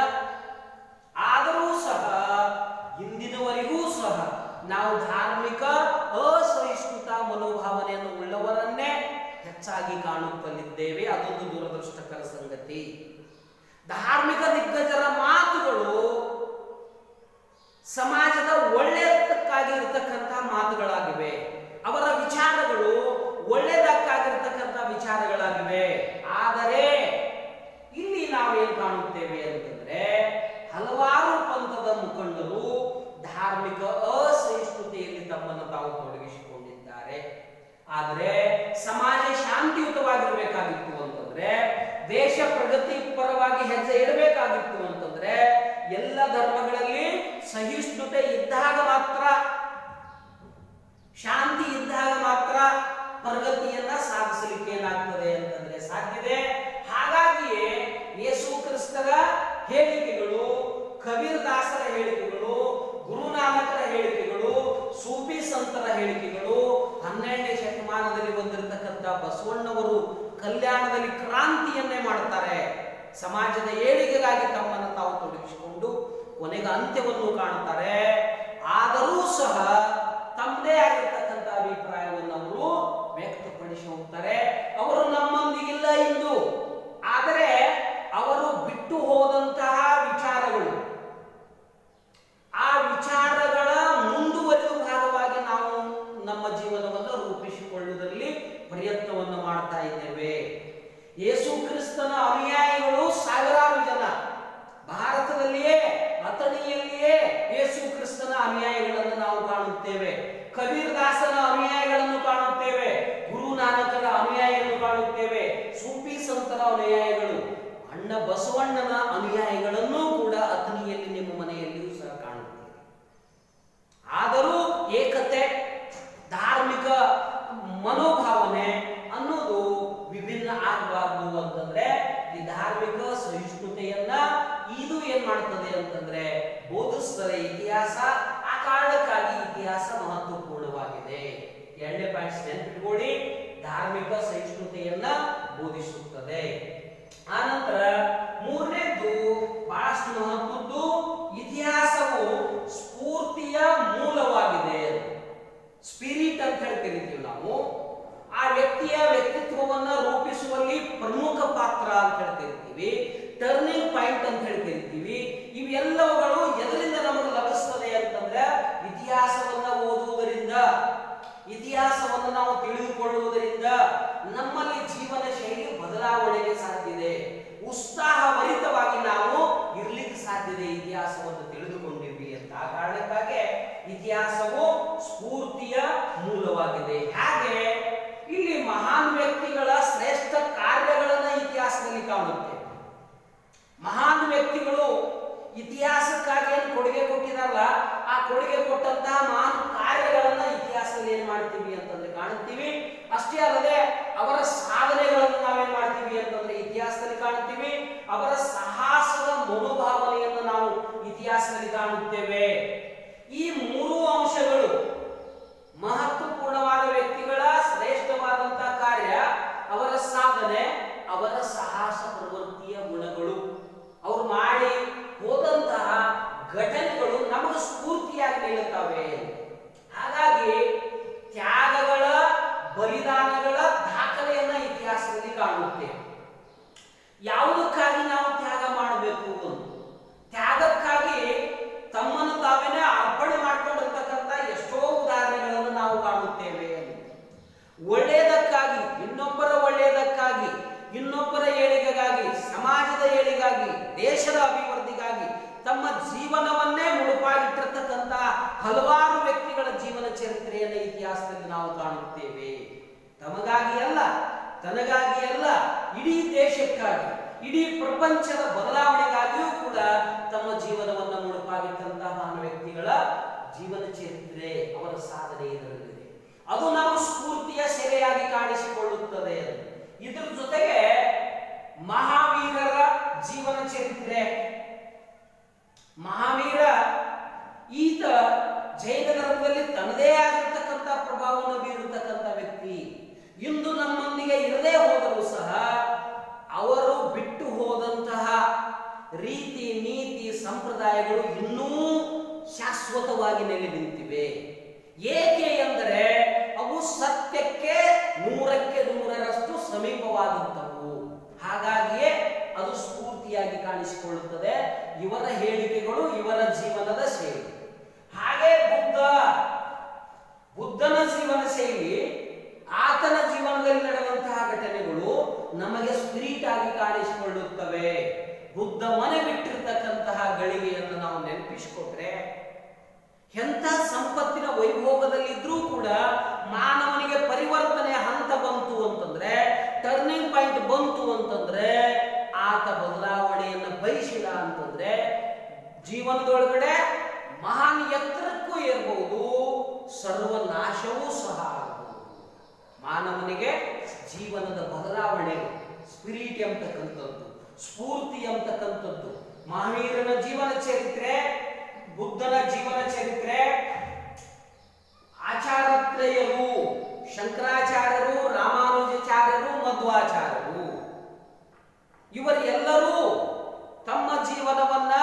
ಆದರೂ ಸಹ ಇಂದಿನವರೆಗೂ ಸಹ ನಾವು ಧಾರ್ಮಿಕ ಅಸಹಿಷ್ಣುತಾ ಮನೋಭಾವನೆಯನ್ನು ಉಳ್ಳವರನ್ನೇ ಹೆಚ್ಚಾಗಿ ಕಾಣುತ್ತಲಿದ್ದೇವೆ ಅದೊಂದು ದುರದೃಷ್ಟಕರ ಸಂಗತಿ ಧಾರ್ಮಿಕ ದಿಗ್ಗಜರ ಮಾತುಗಳು ಸಮಾಜದ ಒಳ್ಳೆಯದಕ್ಕಾಗಿ ಇರತಕ್ಕಂಥ ಮಾತುಗಳಾಗಿವೆ ಅವರ ವಿಚಾರಗಳು ಒಳ್ಳೆಯದಕ್ಕಾಗಿರ್ತಕ್ಕಂಥ ವಿಚಾರಗಳಾಗಿವೆ ಆದರೆ ಇಲ್ಲಿ ನಾವೇನ್ ಕಾಣುತ್ತೇವೆ ಅಂತಂದ್ರೆ ಹಲವಾರು ಪಂಥದ ಮುಖಂಡರು ಧಾರ್ಮಿಕ ಅಸಹಿಷ್ಣುತೆಯಲ್ಲಿ ತಮ್ಮನ್ನು ತಾವು ತೊಡಗಿಸಿಕೊಂಡಿದ್ದಾರೆ ಆದರೆ ಸಮಾಜ ಶಾಂತಿಯುತವಾಗಿರ್ಬೇಕಾಗಿತ್ತು ಅಂತಂದ್ರೆ ದೇಶ ಪ್ರಗತಿ ಪರವಾಗಿ ಹೆಜ್ಜೆ ಇಡಬೇಕಾಗಿತ್ತು ಅಂತಂದ್ರೆ ಎಲ್ಲ ಧರ್ಮಗಳಲ್ಲಿ ಸಹಿಷ್ಣುತೆ ಇದ್ದಾಗ ಮಾತ್ರ ಶಾಂತಿ ಇದ್ದಾಗ ಮಾತ್ರ ಪ್ರಗತಿಯನ್ನ ಸಾಧಿಸಲಿಕ್ಕೆ ಏನಾಗ್ತದೆ ಅಂತಂದ್ರೆ ಸಾಧ್ಯತೆ ಹಾಗಾಗಿಯೇ ಯೇಸು ಕ್ರಿಸ್ತರ ಹೇಳಿಕೆಗಳು ಕಬೀರ್ ದಾಸರ ಹೇಳಿಕೆಗಳು ಗುರುನಾನಕರ ಹೇಳಿಕೆಗಳು ಸೂಫಿ ಸಂತರ ಹೇಳಿಕೆಗಳು ಹನ್ನೆರಡನೇ ಶತಮಾನದಲ್ಲಿ ಬಂದಿರತಕ್ಕಂಥ ಬಸವಣ್ಣವರು ಕಲ್ಯಾಣದಲ್ಲಿ ಕ್ರಾಂತಿಯನ್ನೇ ಮಾಡ್ತಾರೆ ಸಮಾಜದ ಏಳಿಗೆಗಾಗಿ ತಮ್ಮನ್ನು ತಾವು ತೊಡಗಿಸಿಕೊಂಡು ಕೊನೆಗೆ ಅಂತ್ಯವನ್ನು ಕಾಣುತ್ತಾರೆ ಆದರೂ ಸಹ ತಮ್ಮದೇ ಆಗಿರ್ತಕ್ಕಂಥ ಅಭಿಪ್ರಾಯವನ್ನು ಅವರು ವ್ಯಕ್ತಪಡಿಸಿ ಹೋಗ್ತಾರೆ ಅವರು ನಮ್ಮೊಂದಿಗಿಲ್ಲ ಇಂದು ಆದರೆ ಅವರು ಬಿಟ್ಟು ಹೋದಂತಹ ವಿಚಾರಗಳು ಆ ವಿಚಾರಗಳ ಮುಂದುವರಿದ ಭಾಗವಾಗಿ ನಾವು ನಮ್ಮ ಜೀವನವನ್ನು ರೂಪಿಸಿಕೊಳ್ಳುವುದರಲ್ಲಿ ಪ್ರಯತ್ನವನ್ನು ಮಾಡ್ತಾ ಇದ್ದೇವೆ ಯೇಸು ಕ್ರಿಸ್ತನ ಅನುಯಾಯಿಗಳು ಸಾವಿರಾರು ಜನ ಭಾರತದಲ್ಲಿಯೇ ಅಥಣಿಯಲ್ಲಿಯೇ ಯೇಸು ಕ್ರಿಸ್ತನ ಅನುಯಾಯಿಗಳನ್ನು ನಾವು ಕಾಣುತ್ತೇವೆ ಕಬೀರ್ ದಾಸನ ಅನುಯಾಯಿಗಳನ್ನು ಕಾಣುತ್ತೇವೆ ಗುರು ನಾನಕರ ಅನುಯಾಯಿಗಳನ್ನು ಕಾಣುತ್ತೇವೆ ಸೂಫಿ ಸಂತರ ಅನುಯಾಯಿಗಳು ಅಣ್ಣ ಬಸವಣ್ಣನ ಅನುಯಾಯಿಗಳನ್ನು ಕೂಡ ಅಥಣಿಯಲ್ಲಿ ನಿಮ್ಮ ಮನೆಯಲ್ಲಿಯೂ ಸಹ ಕಾಣುತ್ತೇವೆ ಆದರೂ ಏಕತೆ ಧಾರ್ಮಿಕ ಮನೋಭಾವನೆ ಅನ್ನೋದು ವಿಭಿನ್ನ ಆಗಬಾರದು ಅಂತಂದ್ರೆ ಈ ಧಾರ್ಮಿಕ ಸಹಿಷ್ಣುತೆಯನ್ನ ಇದು ಏನ್ ಮಾಡ್ತದೆ ರೂಪಿಸ್ತದೆ ಇತಿಹಾಸ ಆ ಕಾರಣಕ್ಕಾಗಿ ಇತಿಹಾಸ ಮಹತ್ವಪೂರ್ಣವಾಗಿದೆ ಎರಡನೇ ಪಾಯಿಂಟ್ಸ್ ನೆನ್ಪಿಟ್ಕೊಳ್ಳಿ ಧಾರ್ಮಿಕ ಸಹಿಷ್ಣುತೆಯನ್ನ ಬೋಧಿಸುತ್ತದೆ ಆನಂತರ ಮೂರನೇದ್ದು ಬಹಳಷ್ಟು ಮಹತ್ವದ್ದು ಇತಿಹಾಸವು ಸ್ಫೂರ್ತಿಯ ಮೂಲವಾಗಿದೆ ಸ್ಪಿರಿಟ್ ಅಂತ ಹೇಳಿ ಕರಿತೀವಿ ನಾವು ಆ ವ್ಯಕ್ತಿಯ ವ್ಯಕ್ತಿತ್ವವನ್ನ ರೂಪಿಸುವಲ್ಲಿ ಪ್ರಮುಖ ಪಾತ್ರ ಅಂತ ಹೇಳಿ ಕರಿತೀವಿ ಟರ್ನಿಂಗ್ ಪಾಯಿಂಟ್ ಅಂತ ಹೇಳಿ ಕರಿತೀವಿ ಇವೆಲ್ಲವುಗಳು ಎದರಿಂದ ನಮಗೆ ಲಭಿಸ್ತದೆ ಅಂತಂದ್ರೆ ಇತಿಹಾಸವನ್ನ ಓದುವುದರಿಂದ ಇತಿಹಾಸವನ್ನು ನಾವು ತಿಳಿದುಕೊಳ್ಳುವುದರಿಂದ ನಮ್ಮಲ್ಲಿ ಜೀವನ ಶೈಲಿ ಬದಲಾವಣೆಗೆ ಸಾಧ್ಯತೆ ಉತ್ಸಾಹಭರಿತವಾಗಿ ನಾವು ಇರ್ಲಿಕ್ಕೆ ಸಾಧ್ಯತೆ ಇತಿಹಾಸವನ್ನು ತಿಳಿದುಕೊಂಡಿವಿ ಅಂತ ಆ ಕಾರಣಕ್ಕಾಗಿ ಇತಿಹಾಸವು ಸ್ಫೂರ್ತಿಯ ಮೂಲವಾಗಿದೆ ಹಾಗೆ ಇಲ್ಲಿ ಮಹಾನ್ ವ್ಯಕ್ತಿಗಳ ಶ್ರೇಷ್ಠ ಕಾರ್ಯಗಳನ್ನ ಇತಿಹಾಸದಲ್ಲಿ ಕಾಣುತ್ತೆ ಮಹಾನ್ ವ್ಯಕ್ತಿಗಳು ಇತಿಹಾಸಕ್ಕಾಗಿ ಏನು ಕೊಡುಗೆ ಕೊಟ್ಟಿದಾರಲ್ಲ ಆ ಕೊಡುಗೆ ಕೊಟ್ಟಂತಹ ಮಹಾನ್ ಕಾರ್ಯಗಳನ್ನ ಇತಿಹಾಸದಲ್ಲಿ ಏನ್ ಮಾಡ್ತೀವಿ ಅಂತಂದ್ರೆ ಕಾಣುತ್ತೀವಿ ಅಷ್ಟೇ ಅಲ್ಲದೆ ಅವರ ಸಾಧನೆಗಳನ್ನು ನಾವೇನ್ ಮಾಡ್ತೀವಿ ಅಂತಂದ್ರೆ ಇತಿಹಾಸದಲ್ಲಿ ಕಾಣುತ್ತೀವಿ ಅವರ ಸಾಹಸದ ಮನೋಭಾವನೆಯನ್ನು ನಾವು ಇತಿಹಾಸದಲ್ಲಿ ಕಾಣುತ್ತೇವೆ ಈ ಮೂರು ಅಂಶಗಳು ಮಹತ್ವಪೂರ್ಣವಾದ ವ್ಯಕ್ತಿಗಳ ಶ್ರೇಷ್ಠವಾದಂತಹ ಕಾರ್ಯ ಅವರ ಸಾಧನೆ ಅವರ ಸಾಹಸ ಪ್ರವೃತ್ತಿಯ ಗುಣಗಳು ಅವರು ಮಾಡಿ ಹೋದಂತಹ ಘಟನೆಗಳು ನಮಗೆ ಸ್ಫೂರ್ತಿಯಾಗಿ ನಿಲ್ಲುತ್ತವೆ ಹಾಗಾಗಿ ತ್ಯಾಗಗಳ ಬಲಿದಾನಗಳ ದಾಖಲೆಯನ್ನ ಇತಿಹಾಸದಲ್ಲಿ ಕಾಣುತ್ತೇವೆ ಯಾವುದಕ್ಕಾಗಿ ನಾವು ತ್ಯಾಗ ಮಾಡಬೇಕು ಒಂದು ತ್ಯಾಗಕ್ಕಾಗಿ ತಮ್ಮನ್ನು ತಾವೇನೆ ಅರ್ಪಣೆ ಮಾಡ್ಕೊಂಡಿರ್ತಕ್ಕಂಥ ಎಷ್ಟೋ ಉದಾಹರಣೆಗಳನ್ನು ನಾವು ಕಾಣುತ್ತೇವೆ ಒಳ್ಳೆಯದಕ್ಕಾಗಿ ಇನ್ನೊಬ್ಬರ ಒಳ್ಳೆಯದಕ್ಕಾಗಿ ಇನ್ನೊಬ್ಬರ ಏಳಿಗೆಗಾಗಿ ಸಮಾಜದ ಏಳಿಗಾಗಿ ದೇಶದ ಅಭಿವೃದ್ಧಿಗಾಗಿ ತಮ್ಮ ಜೀವನವನ್ನೇ ಮುಡುಪಾಗಿಟ್ಟಿರ್ತಕ್ಕಂಥ ಹಲವಾರು ವ್ಯಕ್ತಿಗಳ ಜೀವನ ಚರಿತ್ರೆಯನ್ನು ಇತಿಹಾಸದಲ್ಲಿ ನಾವು ಕಾಣುತ್ತೇವೆ ತಮಗಾಗಿ ಅಲ್ಲ ತನಗಾಗಿ ಅಲ್ಲ ಇಡೀ ದೇಶಕ್ಕಾಗಿ ಇಡೀ ಪ್ರಪಂಚದ ಬದಲಾವಣೆಗಾಗಿಯೂ ಕೂಡ ತಮ್ಮ ಜೀವನವನ್ನು ಮುಡುಪಾಗಿಟ್ಟಂತಹ ಮಹಾನ್ ವ್ಯಕ್ತಿಗಳ ಜೀವನ ಚರಿತ್ರೆ ಅವರ ಸಾಧನೆ ಇದರಲ್ಲಿದೆ ಅದು ನಾವು ಸ್ಫೂರ್ತಿಯ ಸೆರೆಯಾಗಿ ಕಾಣಿಸಿಕೊಳ್ಳುತ್ತದೆ ಇದ್ರ ಜೊತೆಗೆ ಮಹಾವೀರರ ಜೀವನ ಚರಿತ್ರೆ ಮಹಾವೀರ ಈತ ಜೈನ ಧರ್ಮದಲ್ಲಿ ತನ್ನದೇ ಆಗಿರ್ತಕ್ಕಂಥ ಪ್ರಭಾವವನ್ನು ಬೀರಿರ್ತಕ್ಕಂಥ ವ್ಯಕ್ತಿ ಇಂದು ನಮ್ಮೊಂದಿಗೆ ಇರದೇ ಹೋದರೂ ಸಹ ಅವರು ಬಿಟ್ಟು ಹೋದಂತಹ ರೀತಿ ನೀತಿ ಸಂಪ್ರದಾಯಗಳು ಇನ್ನೂ ಶಾಶ್ವತವಾಗಿ ನೆಲೆ ನಿಂತಿವೆ ಏಕೆ ಎಂದರೆ ಅವು ಸತ್ಯಕ್ಕೆ ನೂರಕ್ಕೆ ನೂರರಷ್ಟು ಸಮೀಪವಾದಂಥವು ಹಾಗಾಗಿಯೇ ಅದು ಸ್ಫೂರ್ತಿಯಾಗಿ ಕಾಣಿಸಿಕೊಳ್ಳುತ್ತದೆ ಇವರ ಹೇಳಿಕೆಗಳು ಇವರ ಜೀವನದ ಶೈಲಿ ಹಾಗೆ ಬುದ್ಧ ಬುದ್ಧನ ಜೀವನ ಶೈಲಿ ಆತನ ಜೀವನದಲ್ಲಿ ನಡೆದಂತಹ ಘಟನೆಗಳು ನಮಗೆ ಸ್ಪಿರಿಟ್ ಆಗಿ ಕಾಣಿಸಿಕೊಳ್ಳುತ್ತವೆ ಬುದ್ಧ ಮನೆ ಬಿಟ್ಟಿರ್ತಕ್ಕಂತಹ ಗಳಿಗೆಯನ್ನು ನಾವು ನೆನಪಿಸಿಕೊಟ್ರೆ ಎಂಥ ಸಂಪತ್ತಿನ ವೈಭೋಗದಲ್ಲಿದ್ರೂ ಕೂಡ ಮಾನವನಿಗೆ ಪರಿವರ್ತನೆ ಹಂತ ಬಂತು ಅಂತಂದ್ರೆ ಟರ್ನಿಂಗ್ ಪಾಯಿಂಟ್ ಬಂತು ಅಂತಂದ್ರೆ ಆತ ಬದಲಾವಣೆಯನ್ನು ಬಯಸಿದ ಅಂತಂದ್ರೆ ಜೀವನದೊಳಗಡೆ ಮಹಾನ್ ಎತ್ತರಕ್ಕೂ ಏರ್ಬಹುದು ಸರ್ವನಾಶವೂ ಸಹ ಆಗಬಹುದು ಮಾನವನಿಗೆ ಜೀವನದ ಬದಲಾವಣೆ ಸ್ಪಿರಿಟ್ ಎಂಬತಕ್ಕಂಥದ್ದು ಸ್ಫೂರ್ತಿ ಎಂಬತಕ್ಕಂಥದ್ದು ಮಹಾವೀರನ ಜೀವನ ಚರಿತ್ರೆ ಬುದ್ಧನ ಜೀವನ ಚರಿತ್ರೆ ಆಚಾರತ್ರಯರು ಶಂಕರಾಚಾರ್ಯರು ರಾಮಾನುಜಾಚಾರ್ಯರು ಮಧ್ವಾಚಾರ್ಯರು ಇವರೆಲ್ಲರೂ ತಮ್ಮ ಜೀವನವನ್ನ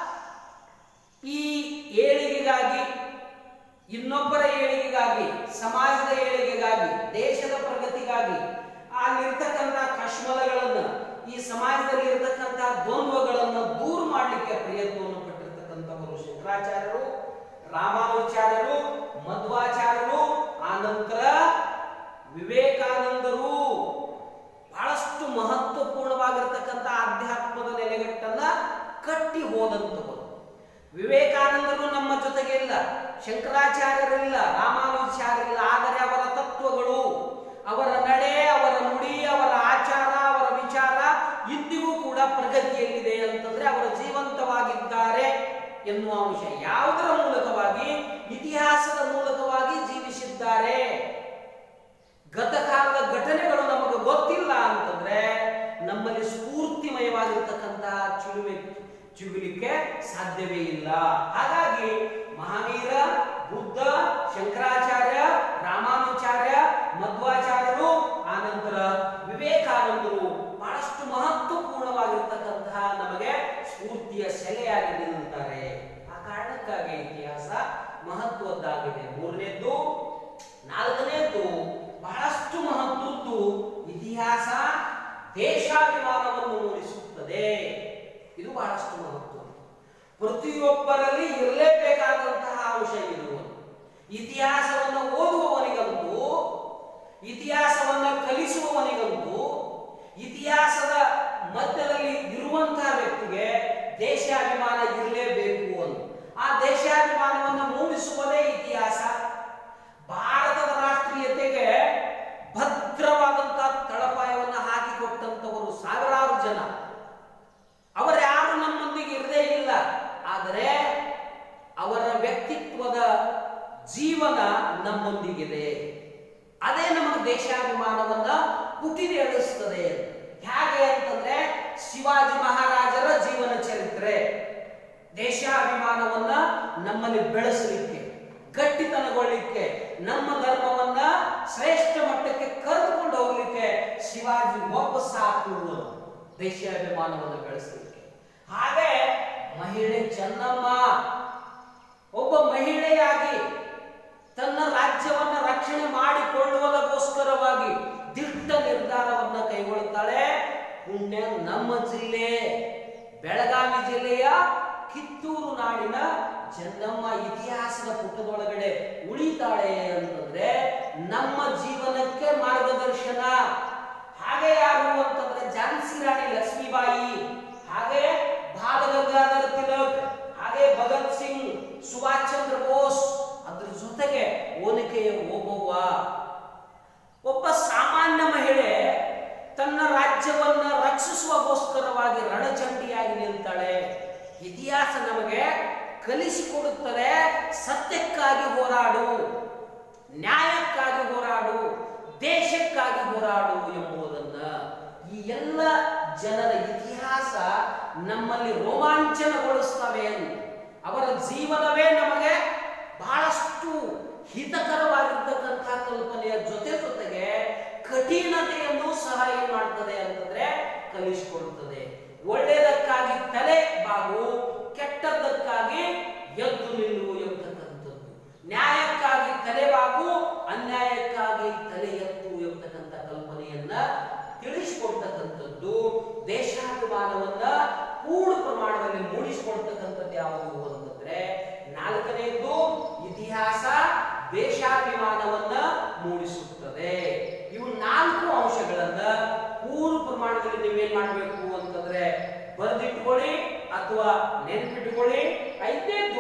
ಈ ಏಳಿಗೆಗಾಗಿ ಇನ್ನೊಬ್ಬರ ಏಳಿಗೆಗಾಗಿ ಸಮಾಜದ ಏಳಿಗೆಗಾಗಿ ದೇಶದ ಪ್ರಗತಿಗಾಗಿ ಅಲ್ಲಿರ್ತಕ್ಕಂಥ ಕಶ್ಮಲಗಳನ್ನ ಈ ಸಮಾಜದಲ್ಲಿ ಇರತಕ್ಕಂಥ ದ್ವಂದ್ವಗಳನ್ನ ದೂರ ಮಾಡಲಿಕ್ಕೆ ಪ್ರಯತ್ನವನ್ನು ಪಟ್ಟಿರ್ತಕ್ಕಂಥವರು ಶಂಕರಾಚಾರ್ಯರು ರಾಮಾನುಚಾರ್ಯರು ಮಧ್ವಾಚಾರ್ಯರು ಆನಂತರ ವಿವೇಕಾನಂದರು ಬಹಳಷ್ಟು ಮಹತ್ವಪೂರ್ಣವಾಗಿರ್ತಕ್ಕಂಥ ಆಧ್ಯಾತ್ಮದ ನೆಲೆಗಟ್ಟನ್ನ ಕಟ್ಟಿ ಹೋದಂಥವರು ವಿವೇಕಾನಂದರು ನಮ್ಮ ಜೊತೆಗೆ ಇಲ್ಲ ಶಂಕರಾಚಾರ್ಯರಿಲ್ಲ ರಾಮಾನುಜಾಚಾರ್ಯರಿಲ್ಲ ಆದರೆ ಅವರ ತತ್ವಗಳು ಅವರ ನಡೆ ಅವರ ನುಡಿ ಅವರ ಆಚಾರ ಅವರ ವಿಚಾರ ಇಂದಿಗೂ ಕೂಡ ಪ್ರಗತಿಯಲ್ಲಿದೆ ಅಂತಂದ್ರೆ ಅವರು ಜೀವಂತವಾಗಿದ್ದಾರೆ ಎನ್ನುವ ಅಂಶ ಯಾವುದರ ಮೂಲಕವಾಗಿ ಇತಿಹಾಸದ ಮೂಲಕವಾಗಿ ಜೀವಿಸಿದ್ದಾರೆ ಗತಕಾಲದ ಘಟನೆಗಳು ನಮಗೆ ಗೊತ್ತಿಲ್ಲ ಅಂತಂದ್ರೆ ನಮ್ಮಲ್ಲಿ ಸ್ಫೂರ್ತಿಮಯವಾಗಿರ್ತಕ್ಕಂತಹ ಚಿಲುಮೆ ಚಿಗುಲಿಕ್ಕೆ ಸಾಧ್ಯವೇ ಇಲ್ಲ ಹಾಗಾಗಿ ಹಾಗಾಗಿ ಮಹಾವೀರ ಬುದ್ಧ ಶಂಕರಾಚಾರ್ಯ ರಾಮಾನುಚಾರ್ಯ ಮಧ್ವಾಚಾರ್ಯರು ಆನಂತರ ವಿವೇಕಾನಂದರು ಬಹಳಷ್ಟು ಮಹತ್ವಪೂರ್ಣವಾಗಿರ್ತಕ್ಕಂತಹ ನಮಗೆ ಸ್ಫೂರ್ತಿಯ ಸೆಲೆಯಾಗಿ ನಿಲ್ಲುತ್ತಾರೆ ಆ ಕಾರಣಕ್ಕಾಗಿ ಇತಿಹಾಸ ಮಹತ್ವದ್ದಾಗಿದೆ ಮೂರನೇದ್ದು ನಾಲ್ಕನೇದ್ದು ಬಹಳಷ್ಟು ಮಹತ್ವದ್ದು ಇತಿಹಾಸ ದೇಶಾಭಿಮಾನವನ್ನು ಮೂಡಿಸುತ್ತದೆ ಇದು ಬಹಳಷ್ಟು ಮಹತ್ವ ಪ್ರತಿಯೊಬ್ಬರಲ್ಲಿ ಇರಲೇಬೇಕಾದಂತಹ ಅಂಶ ಇದು ಇತಿಹಾಸವನ್ನು ಓದುವವನಿಗಂತೂ ಇತಿಹಾಸವನ್ನು ಕಲಿಸುವವನಿಗಂತೂ ಇತಿಹಾಸದ ಮಧ್ಯದಲ್ಲಿ ಇರುವಂತಹ ವ್ಯಕ್ತಿಗೆ ದೇಶಾಭಿಮಾನ ಇರಲೇಬೇಕು ಅಂತ ಆ ದೇಶಾಭಿಮಾನವನ್ನು ಮೂಡಿಸುವುದೇ ಇತಿಹಾಸ ಭಾರತದ ರಾಷ್ಟ್ರೀಯತೆಗೆ ಭದ್ರವಾದಂತಹ ತಳಪಾಯವನ್ನು ಹಾಕಿಕೊಟ್ಟಂತವರು ಸಾವಿರಾರು ಜನ ಅವರ್ಯಾರು ನಮ್ಮೊಂದಿಗೆ ಇರದೇ ಇಲ್ಲ ಆದರೆ ಅವರ ವ್ಯಕ್ತಿತ್ವದ ಜೀವನ ನಮ್ಮೊಂದಿಗಿದೆ ಅದೇ ನಮಗೆ ದೇಶಾಭಿಮಾನವನ್ನ ಪುಟಿದೇಳಿಸ್ತದೆ ಹೇಗೆ ಅಂತಂದ್ರೆ ಶಿವಾಜಿ ಮಹಾರಾಜರ ಜೀವನ ಚರಿತ್ರೆ ದೇಶಾಭಿಮಾನವನ್ನ ನಮ್ಮಲ್ಲಿ ಬೆಳೆಸಲಿಕ್ಕೆ ಗಟ್ಟಿತನಗೊಳ್ಳಿಕ್ಕೆ ನಮ್ಮ ಧರ್ಮವನ್ನ ಶ್ರೇಷ್ಠ ಮಟ್ಟಕ್ಕೆ ಕರೆದುಕೊಂಡು ಹೋಗ್ಲಿಕ್ಕೆ ಶಿವಾಜಿ ಒಬ್ಬ ಸಾಕು ದೇಶಾಭಿಮಾನವನ್ನು ಬೆಳೆಸಲಿಕ್ಕೆ ಹಾಗೆ ಮಹಿಳೆ ಚೆನ್ನಮ್ಮ ಒಬ್ಬ ಮಹಿಳೆಯಾಗಿ ತನ್ನ ರಾಜ್ಯವನ್ನ ರಕ್ಷಣೆ ಮಾಡಿಕೊಳ್ಳುವುದಕ್ಕೋಸ್ಕರವಾಗಿ ದಿಟ್ಟ ನಿರ್ಧಾರವನ್ನ ಕೈಗೊಳ್ಳುತ್ತಾಳೆ ಪುಣ್ಯ ನಮ್ಮ ಜಿಲ್ಲೆ ಬೆಳಗಾವಿ ಜಿಲ್ಲೆಯ ಕಿತ್ತೂರು ನಾಡಿನ ಚೆನ್ನಮ್ಮ ಇತಿಹಾಸದ ಪುಟದೊಳಗಡೆ ಉಳಿತಾಳೆ ಅಂತಂದ್ರೆ ನಮ್ಮ ಜೀವನಕ್ಕೆ ಮಾರ್ಗದರ್ಶನ ಹಾಗೆ ಯಾರು ಅಂತಂದ್ರೆ ಝಾನ್ಸಿ ರಾಣಿ ಲಕ್ಷ್ಮೀಬಾಯಿ ಹಾಗೆ ಬಾಲಗಂಗಾಧರ ತಿಲಕ್ ಹಾಗೆ ಭಗತ್ ಸಿಂಗ್ ಸುಭಾಷ್ ಚಂದ್ರ ಬೋಸ್ ಅದ್ರ ಜೊತೆಗೆ ಓನಿಕೆಯ ಓಬವ್ವ ಒಬ್ಬ ಸಾಮಾನ್ಯ ಮಹಿಳೆ ತನ್ನ ರಾಜ್ಯವನ್ನ ರಕ್ಷಿಸುವಗೋಸ್ಕರವಾಗಿ ರಣಚಂಡಿಯಾಗಿ ನಿಲ್ತಾಳೆ ಇತಿಹಾಸ ನಮಗೆ ಕಲಿಸಿಕೊಡುತ್ತದೆ ಸತ್ಯಕ್ಕಾಗಿ ಹೋರಾಡು ನ್ಯಾಯಕ್ಕಾಗಿ ಹೋರಾಡು ದೇಶಕ್ಕಾಗಿ ಹೋರಾಡು ಎಂಬುದನ್ನ ಈ ಎಲ್ಲ ಜನರ ಇತಿಹಾಸ ನಮ್ಮಲ್ಲಿ ರೋಮಾಂಚನಗೊಳಿಸ್ತವೆ ಅವರ ಜೀವನವೇ ನಮಗೆ ಬಹಳಷ್ಟು ಹಿತಕರವಾಗಿರ್ತಕ್ಕಂಥ ಕಲ್ಪನೆಯ ಜೊತೆ ಜೊತೆಗೆ ಕಠಿಣತೆಯನ್ನು ಸಹ ಏನ್ ಮಾಡ್ತದೆ ಅಂತಂದ್ರೆ ಕಲಿಸಿಕೊಡುತ್ತದೆ ಒಳ್ಳೆಯದಕ್ಕಾಗಿ ತಲೆ ಬಾಗು ಕೆಟ್ಟದ್ದಕ್ಕಾಗಿ ಎದ್ದು ನಿಲ್ಲು ಎಂಬತಕ್ಕಂಥದ್ದು ನ್ಯಾಯಕ್ಕಾಗಿ ತಲೆಬಾಗು ಅನ್ಯಾಯಕ್ಕಾಗಿ ತಲೆ ಎತ್ತು ಎಂಬತಕ್ಕಂಥ ಕಲ್ಪನೆಯನ್ನ ತಿಳಿಸಿಕೊಡ್ತಕ್ಕಂಥದ್ದು ದೇಶಾಭಿಮಾನವನ್ನ ಪೂರ್ಣ ಪ್ರಮಾಣದಲ್ಲಿ ಮೂಡಿಸಿಕೊಡ್ತಕ್ಕಂಥದ್ದು ಯಾವುದು ಅಂತಂದ್ರೆ ನಾಲ್ಕನೆಯದು ಇತಿಹಾಸ ದೇಶಾಭಿಮಾನವನ್ನ ಮೂಡಿಸುತ್ತದೆ ಇವು ನಾಲ್ಕು ಅಂಶಗಳನ್ನ ಪೂರ್ಣ ಪ್ರಮಾಣದಲ್ಲಿ ನೀವೇನ್ ಮಾಡಬೇಕು ಅಂತಂದ್ರೆ ಬರೆದಿಟ್ಕೊಳ್ಳಿ ಅಥವಾ ನೆನಪಿಟ್ಕೊಳ್ಳಿ ಐದನೇದು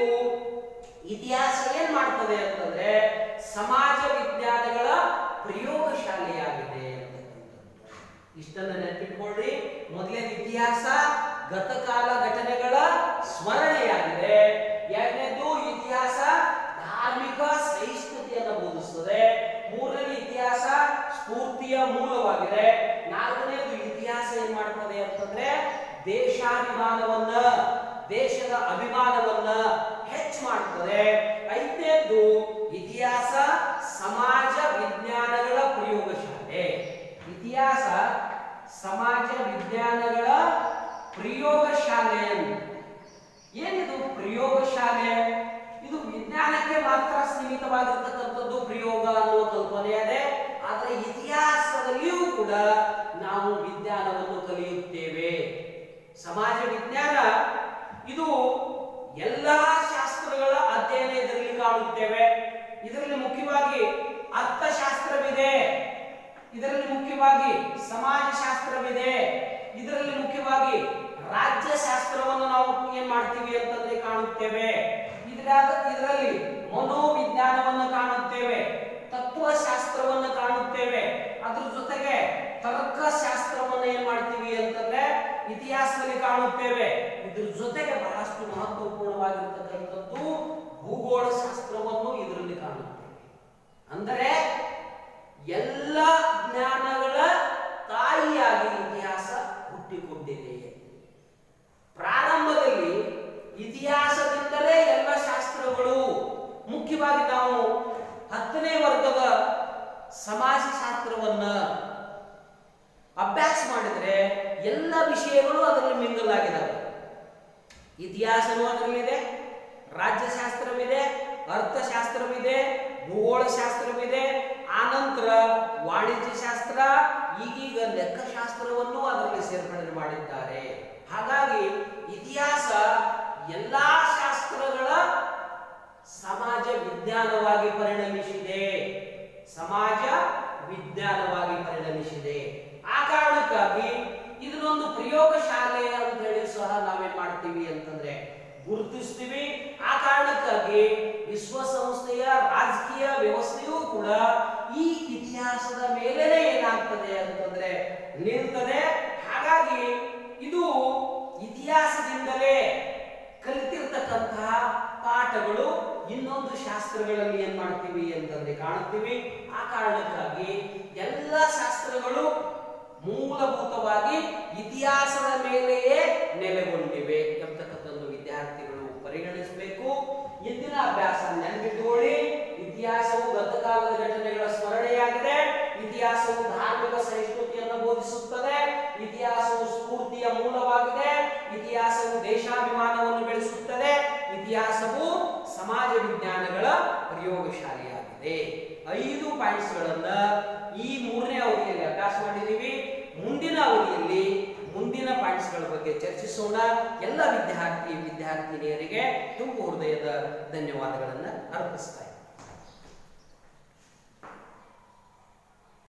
ಇತಿಹಾಸ ಏನ್ ಮಾಡ್ತದೆ ಅಂತಂದ್ರೆ ಸಮಾಜ ವಿಜ್ಞಾನಗಳ ಪ್ರಯೋಗಶಾಲೆಯಾಗಿದೆ ಅಂತಕ್ಕಂಥದ್ದು ಇಷ್ಟನ್ನ ನೆನಪಿಟ್ಕೊಳ್ಳಿ ಮೊದಲನೇ ಇತಿಹಾಸ ಗತಕಾಲ ಘಟನೆಗಳ ಸ್ಮರಣೆಯಾಗಿದೆ ಎರಡನೇದು ಇತಿಹಾಸ ಧಾರ್ಮಿಕ ಸಹಿಷ್ಣುತೆಯನ್ನು ಬೋಧಿಸುತ್ತದೆ ಮೂರನೇ ಇತಿಹಾಸ ಸ್ಫೂರ್ತಿಯ ಮೂಲವಾಗಿದೆ ನಾಲ್ಕನೇದು ಇತಿಹಾಸ ಏನ್ ಮಾಡ್ತದೆ ಅಂತಂದ್ರೆ ದೇಶಾಭಿಮಾನವನ್ನ ದೇಶದ ಅಭಿಮಾನವನ್ನ ಹೆಚ್ಚು ಮಾಡ್ತದೆ ಐದನೇದು ಇತಿಹಾಸ ಸಮಾಜ ವಿಜ್ಞಾನಗಳ ಪ್ರಯೋಗಶಾಲೆ ಇತಿಹಾಸ ಸಮಾಜ ವಿಜ್ಞಾನಗಳ ಪ್ರಯೋಗಶಾಲೆ ಏನಿದು ಪ್ರಯೋಗಶಾಲೆ ಇದು ವಿಜ್ಞಾನಕ್ಕೆ ಮಾತ್ರ ಸೀಮಿತವಾಗಿರ್ತಕ್ಕಂಥದ್ದು ಪ್ರಯೋಗ ಅನ್ನುವ ಕಲ್ಪನೆ ಇದೆ ಆದರೆ ಇತಿಹಾಸದಲ್ಲಿಯೂ ಕೂಡ ನಾವು ವಿಜ್ಞಾನವನ್ನು ಕಲಿಯುತ್ತೇವೆ ಸಮಾಜ ವಿಜ್ಞಾನ ಇದು ಎಲ್ಲಾ ಶಾಸ್ತ್ರಗಳ ಅಧ್ಯಯನ ಇದರಲ್ಲಿ ಕಾಣುತ್ತೇವೆ ಇದರಲ್ಲಿ ಮುಖ್ಯವಾಗಿ ಅರ್ಥಶಾಸ್ತ್ರವಿದೆ ಇದರಲ್ಲಿ ಮುಖ್ಯವಾಗಿ ಸಮಾಜಶಾಸ್ತ್ರವಿದೆ ಇದರಲ್ಲಿ ಮುಖ್ಯವಾಗಿ ರಾಜ್ಯಶಾಸ್ತ್ರವನ್ನು ನಾವು ಏನ್ ಮಾಡ್ತೀವಿ ಅಂತಂದ್ರೆ ಕಾಣುತ್ತೇವೆ ಇದರ ಇದರಲ್ಲಿ ಮನೋವಿಜ್ಞಾನವನ್ನು ಕಾಣುತ್ತೇವೆ ತತ್ವಶಾಸ್ತ್ರವನ್ನು ಕಾಣುತ್ತೇವೆ ಅದ್ರ ಜೊತೆಗೆ ತರ್ಕಶಾಸ್ತ್ರವನ್ನು ಏನ್ ಮಾಡ್ತೀವಿ ಅಂತಂದ್ರೆ ಇತಿಹಾಸದಲ್ಲಿ ಕಾಣುತ್ತೇವೆ ಇದ್ರ ಜೊತೆಗೆ ಬಹಳಷ್ಟು ಮಹತ್ವಪೂರ್ಣವಾಗಿರ್ತಕ್ಕಂಥದ್ದು ಭೂಗೋಳ ಶಾಸ್ತ್ರವನ್ನು ಇದರಲ್ಲಿ ಕಾಣುತ್ತೇವೆ ಅಂದರೆ ಎಲ್ಲ ಜ್ಞಾನಗಳ ತಾಯಿಯಾಗಿ ಇತಿಹಾಸ ಹುಟ್ಟಿಕೊಂಡಿದೆ ಪ್ರಾರಂಭದಲ್ಲಿ ಇತಿಹಾಸದಿಂದಲೇ ಎಲ್ಲ ಶಾಸ್ತ್ರ ಸಮಾಜಶಾಸ್ತ್ರವನ್ನ ಅಭ್ಯಾಸ ಮಾಡಿದ್ರೆ ಎಲ್ಲ ವಿಷಯಗಳು ಅದರಲ್ಲಿ ಮಿಂಗಲಾಗಿದ್ದಾವೆ ಇತಿಹಾಸನೂ ಅದರಲ್ಲಿದೆ ರಾಜ್ಯಶಾಸ್ತ್ರವಿದೆ ಅರ್ಥಶಾಸ್ತ್ರವಿದೆ ಭೂಗೋಳಶಾಸ್ತ್ರವಿದೆ ಆನಂತರ ವಾಣಿಜ್ಯ ಶಾಸ್ತ್ರ ಈಗೀಗ ಲೆಕ್ಕಶಾಸ್ತ್ರವನ್ನು ಅದರಲ್ಲಿ ಸೇರ್ಪಡೆ ಮಾಡಿದ್ದಾರೆ ಹಾಗಾಗಿ ಇತಿಹಾಸ ಎಲ್ಲಾ ಶಾಸ್ತ್ರಗಳ ಸಮಾಜ ವಿಜ್ಞಾನವಾಗಿ ಪರಿಣಮಿಸಿದೆ ಸಮಾಜ ವಿಜ್ಞಾನವಾಗಿ ಪರಿಣಮಿಸಿದೆ ಆ ಕಾರಣಕ್ಕಾಗಿ ಇದನ್ನೊಂದು ಪ್ರಯೋಗ ಶಾಲೆ ಅಂತ ಹೇಳಿ ಸಹ ನಾವೇನ್ ಮಾಡ್ತೀವಿ ಅಂತಂದ್ರೆ ಗುರುತಿಸ್ತೀವಿ ಆ ಕಾರಣಕ್ಕಾಗಿ ವಿಶ್ವಸಂಸ್ಥೆಯ ರಾಜಕೀಯ ವ್ಯವಸ್ಥೆಯೂ ಕೂಡ ಈ ಇತಿಹಾಸದ ಮೇಲೆನೆ ಏನಾಗ್ತದೆ ಅಂತಂದ್ರೆ ನಿಲ್ತದೆ ಹಾಗಾಗಿ ಇದು ಇತಿಹಾಸದಿಂದಲೇ ಕಲಿತಿರ್ತಕ್ಕಂತಹ ಪಾಠಗಳು ಇನ್ನೊಂದು ಶಾಸ್ತ್ರಗಳಲ್ಲಿ ಏನ್ ಮಾಡ್ತೀವಿ ಅಂತಂದ್ರೆ ಕಾಣುತ್ತೀವಿ ಆ ಕಾರಣಕ್ಕಾಗಿ ಎಲ್ಲ ಶಾಸ್ತ್ರಗಳು ಮೂಲಭೂತವಾಗಿ ಇತಿಹಾಸದ ಮೇಲೆಯೇ ನೆಲೆಗೊಂಡಿವೆ ಎಂಬತಕ್ಕಂಥದ್ದು ವಿದ್ಯಾರ್ಥಿಗಳು ಪರಿಗಣಿಸಬೇಕು ಇಂದಿನ ಅಭ್ಯಾಸ ನೆನಪಿಟ್ಟುಕೊಳ್ಳಿ ಇತಿಹಾಸವು ಗತಕಾಲದ ಘಟನೆಗಳ ಸ್ಮರಣೆಯಾಗಿದೆ ಇತಿಹಾಸವು ಧಾರ್ಮಿಕ ಸಹಿಷ್ಣುತೆಯನ್ನು ಬೋಧಿಸುತ್ತದೆ ಇತಿಹಾಸವು ಸ್ಫೂರ್ತಿಯ ಮೂಲವಾಗಿದೆ ಇತಿಹಾಸವು ದೇಶಾಭಿಮಾನವನ್ನು ಬೆಳೆಸುತ್ತದೆ ಇತಿಹಾಸವು ಸಮಾಜ ವಿಜ್ಞಾನಗಳ ಪ್ರಯೋಗಶಾಲೆಯಾಗಿದೆ ಐದು ಪಾಯಿಂಟ್ಸ್ಗಳನ್ನ ಈ ಮೂರನೇ ಅವಧಿಯಲ್ಲಿ ಅಭ್ಯಾಸ ಮಾಡಿದ್ದೀವಿ ಮುಂದಿನ ಅವಧಿಯಲ್ಲಿ ಮುಂದಿನ ಪಾಯಿಂಟ್ಸ್ಗಳ ಬಗ್ಗೆ ಚರ್ಚಿಸೋಣ ಎಲ್ಲ ವಿದ್ಯಾರ್ಥಿ ವಿದ್ಯಾರ್ಥಿನಿಯರಿಗೆ ತುಂಬು ಹೃದಯದ ಧನ್ಯವಾದಗಳನ್ನು ಅರ್ಪಿಸ್ತಾ